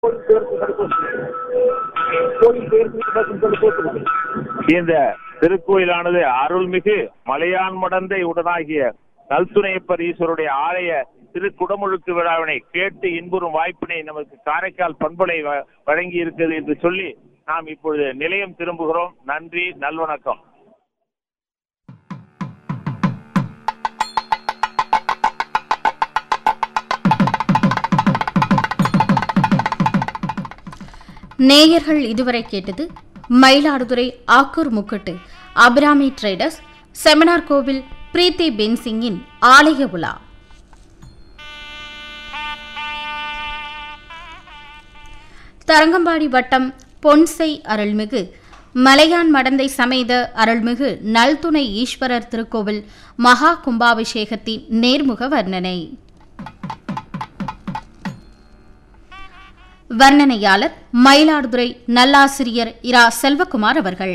கோயில் பேருக்கு தடுப்பூசி கோயில் பேருக்கு நடக்கும் தடுப்பூசி இந்த திருக்கோயிலானது அருள்மிகு மலையான் மடந்தை உடனாகிய நல்துணையப்பர் ஈஸ்வருடைய ஆலய திருக்குடமுழுக்கு விழாவினை கேட்டு இன்புறும் வாய்ப்பினை நமக்கு காரைக்கால் பண்பலை வ- வழங்கி இருக்கிறது என்று சொல்லி நாம் இப்பொழுது நிலையம் திரும்புகிறோம் நன்றி நல்வணக்கம் நேயர்கள் இதுவரை கேட்டது மயிலாடுதுறை ஆக்கூர் முக்கட்டு அபிராமி ட்ரேடர்ஸ் செமினார் கோவில் பிரீத்தி பென்சிங்கின் ஆலய உலா தரங்கம்பாடி வட்டம் பொன்சை அருள்மிகு மலையான் மடந்தை சமேத அருள்மிகு நல்துணை ஈஸ்வரர் திருக்கோவில் மகா கும்பாபிஷேகத்தின் நேர்முக வர்ணனை வர்ணனையாளர் மயிலாடுதுறை நல்லாசிரியர் இரா செல்வகுமார் அவர்கள்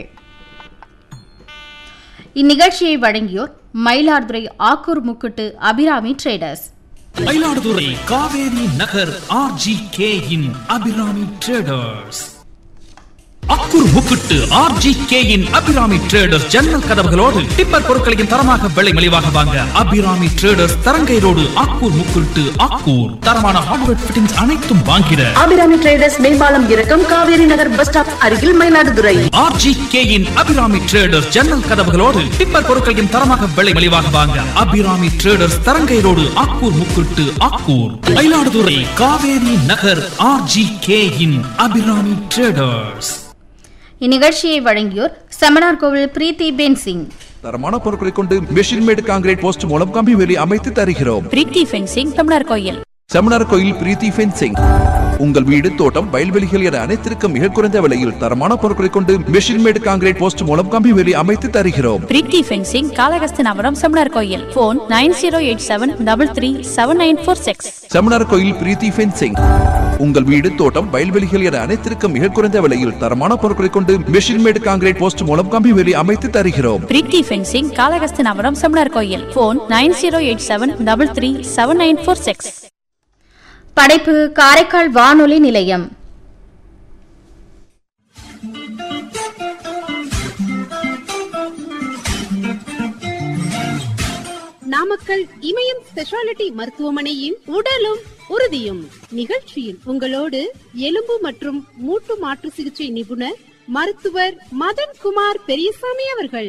இந்நிகழ்ச்சியை வழங்கியோர் Mayiladuthurai Akkur Mukkuttu Abirami traders Mayiladuthurai Kaveri Nagar R G K in Abirami traders Akkur Mukkuttu R G K in Abirami traders ஜன்னல் கதவுகளோடு டிப்பர் பொருட்களையும் தரமாக விலை மலிவாக வாங்க அபிராமி ட்ரேடர்ஸ் தரங்கை ரோடு அக்கூர் முக்குட்டு அக்கூர் தரமான ஹார்ட்வேர் ஃபிட்டிங்ஸ் அனைத்தும் வாங்கிட அபிராமி ட்ரேடர்ஸ் மேம்பாலம் இறக்கம் காவேரி நகர் பஸ் ஸ்டாப் அருகில் Mayiladuthurai R G K in Abirami traders ஜன்னல் கதவுகளோடு டிப்பர் பொருட்களையும் தரமாக விலை மலிவாக வாங்க Abirami traders Tharangai road Akkur Mukkuttu Akkur Mayiladuthurai Kaveri Nagar R G K in Abirami traders இந்நிகழ்ச்சியை வழங்கியோர் செமனார் கோவில் பிரீத்தி பென்சிங் தரமான பொருட்களை கொண்டு மெஷின் மேட் காங்கிரீட் போஸ்ட் மூலம் கம்பி வேலி அமைத்து தருகிறோம் பிரீத்தி ஃபென்சிங் தமிழர் கோயில் செமினார் கோயில் பிரீத்தி ஃபென்சிங் உங்கள் வீடு தோட்டம் வயல்வெளிகள் என அனைத்திற்கும் மிக குறைந்த விலையில் தரமான பொருட்களை கொண்டு மெஷின் மேட் காங்கிரீட் போஸ்ட் மூலம் கம்பி வேலி அமைத்து தருகிறோம் Preethi fencing Kalahasthanapuram Semanar Kovil phone nine zero eight seven double three seven nine four six Semanar Kovil Preethi fencing உங்கள் வீடு தோட்டம் வயல்வெளிகள் என அனைத்திற்கும் மிக குறைந்த விலையில் தரமான பொருட்களை கொண்டு மெஷின் மேட் காங்கிரீட் போஸ்ட் மூலம் கம்பி வேலி அமைத்து தருகிறோம் Preethi fencing Kalahasthanapuram Semanar Kovil phone nine zero eight seven double three seven nine four six படைப்பு காரைக்கால் வானொலி நிலையம் நாமக்கல் இமயம் ஸ்பெஷாலிட்டி மருத்துவமனையின் உடலும் உறுதியும் நிகழ்ச்சியில் உங்களோடு எலும்பு மற்றும் மூட்டு மாற்று சிகிச்சை நிபுணர் மருத்துவர் மதன் குமார் பெரியசாமி அவர்கள்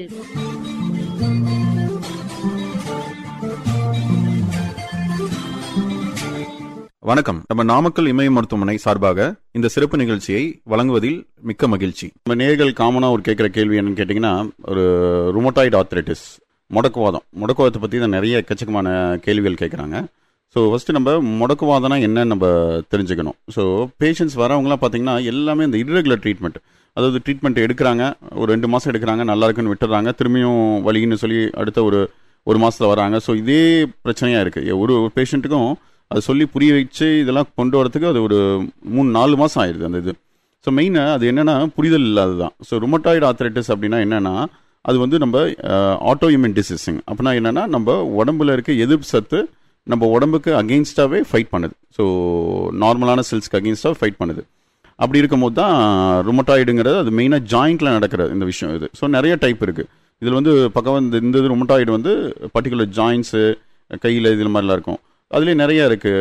வணக்கம் நம்ம நாமக்கல் இமய மருத்துவமனை சார்பாக இந்த சிறப்பு நிகழ்ச்சியை வழங்குவதில் மிக்க மகிழ்ச்சி நம்ம நேர்கள் காமனா ஒரு கேட்குற கேள்வி என்னன்னு கேட்டிங்கன்னா ஒரு ருமட்டாய்டு ஆர்த்ரைட்டிஸ் முடக்குவாதம் முடக்குவாதத்தை பற்றி தான் நிறைய எக்கச்சக்கமான கேள்விகள் கேட்குறாங்க ஸோ ஃபஸ்ட்டு நம்ம முடக்குவாதம்னா என்னன்னு நம்ம தெரிஞ்சுக்கணும் ஸோ பேஷண்ட்ஸ் வரவங்களாம் பார்த்தீங்கன்னா எல்லாமே இந்த irregular ட்ரீட்மெண்ட் அதாவது ட்ரீட்மெண்ட் எடுக்கிறாங்க ஒரு ரெண்டு மாதம் எடுக்கிறாங்க நல்லா இருக்குன்னு விட்டுறாங்க திரும்பியும் வலின்னு சொல்லி அடுத்த ஒரு ஒரு மாசத்துல வராங்க ஸோ இதே பிரச்சனையாக இருக்குது ஒரு ஒரு பேஷண்ட்டுக்கும் அது சொல்லி புரிய வச்சு இதெல்லாம் கொண்டு வரதுக்கு அது ஒரு மூணு நாலு மாதம் ஆயிடுது அந்த இது ஸோ மெயினாக அது என்னென்னா புரிதல் இல்லாததான் ஸோ ருமட்டாய்டு ஆர்த்ரைட்டிஸ் அப்படின்னா என்னென்னா அது வந்து நம்ம ஆட்டோ இம்யூன் டிசீஸிங் அப்படின்னா என்னென்னா நம்ம உடம்புல இருக்க எதிர்ப்பு சத்து நம்ம உடம்புக்கு அகெயின்ஸ்டாகவே ஃபைட் பண்ணுது ஸோ நார்மலான செல்ஸ்க்கு அகெயின்ஸ்டாக ஃபைட் பண்ணுது அப்படி இருக்கும்போது தான் ருமட்டாய்டுங்கிறது அது மெயினாக ஜாயிண்ட்டில் நடக்கிற இந்த விஷயம் இது ஸோ நிறைய டைப் இருக்குது இதில் வந்து பக்கம் இந்த இந்த இது ருமட்டாய்டு வந்து பர்டிகுலர் ஜாயின்ஸு கையில் இதில் மாதிரிலாம் இருக்கும் அதுலேயே நிறைய இருக்குது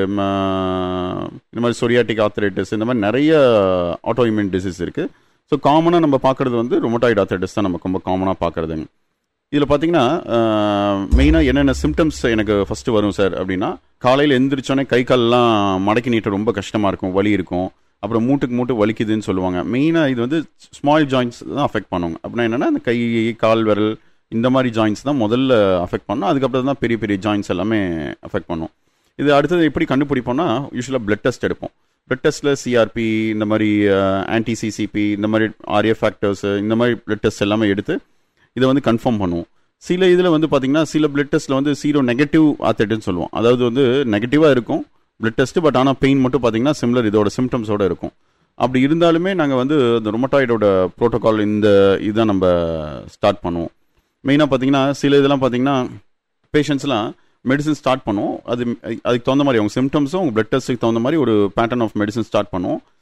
இந்த மாதிரி சொரியாட்டிக் ஆர்த்தரைட்டிஸ் இந்த மாதிரி நிறைய ஆட்டோ இம்யூன் டிசீஸ் இருக்குது ஸோ காமனாக நம்ம பார்க்குறது வந்து ருமட்டாய்டு ஆர்த்தரைட்டிஸ் தான் நம்ம ரொம்ப காமனாக பார்க்குறதுங்க இதில் பார்த்தீங்கன்னா மெயினாக என்னென்ன சிம்டம்ஸ் எனக்கு ஃபஸ்ட்டு வரும் சார் அப்படின்னா காலையில் எந்திரிச்சோன்னே கை கால்லாம் மடக்கி நீட்ட ரொம்ப கஷ்டமாக இருக்கும் வலி இருக்கும் அப்புறம் மூட்டுக்கு மூட்டு வலிக்குதுன்னு சொல்லுவாங்க மெயினாக இது வந்து ஸ்மால் ஜாயின்ஸ் தான் அஃபெக்ட் பண்ணுவாங்க அப்படின்னா என்னென்னா இந்த கை கால் விரல் இந்த மாதிரி ஜாயின்ஸ் தான் முதல்ல அஃபெக்ட் பண்ணும் அதுக்கப்புறம் தான் பெரிய பெரிய ஜாயின்ஸ் எல்லாமே அஃபெக்ட் பண்ணும் இது அடுத்தது எப்படி கண்டுபிடிப்போம்னா யூஸ்வலாக பிளட் டெஸ்ட் எடுப்போம் பிளட் டெஸ்ட்டில் சிஆர்பி இந்த மாதிரி ஆன்டி சிசிபி இந்த மாதிரி ஆர்ஏ ஃபேக்டர்ஸ் இந்த மாதிரி பிளட் டெஸ்ட் எல்லாமே எடுத்து இதை வந்து கன்ஃபார்ம் பண்ணுவோம் சில இதில் வந்து பார்த்தீங்கன்னா சில பிளட் டெஸ்ட்டில் வந்து சீரோ நெகட்டிவ் ஆத்தேட்டுன்னு சொல்லுவோம் அதாவது வந்து நெகட்டிவாக இருக்கும் பிளட் டெஸ்ட் பட் ஆனால் பெயின் மட்டும் பார்த்தீங்கன்னா சிம்லர் இதோட சிம்டம்ஸோட இருக்கும் அப்படி இருந்தாலுமே நாங்கள் வந்து இந்த ரொமட்டாய்டோட ப்ரோட்டோகால் இந்த இதுதான் நம்ம ஸ்டார்ட் பண்ணுவோம் மெயினாக பார்த்தீங்கன்னா சில இதெல்லாம் பார்த்தீங்கன்னா பேஷண்ட்ஸ்லாம் மெடிசன் ஸ்டார்ட் பண்ணுவோம் அது அதுக்கு தகுந்த மாதிரி அவங்க சிம்டம்ஸும் உங்கள் பிளட் டெஸ்ட்டுக்கு தகுந்த மாதிரி ஒரு பேட்டர்ன் ஆஃப் மெடிசன் ஸ்டார்ட் பண்ணுவோம்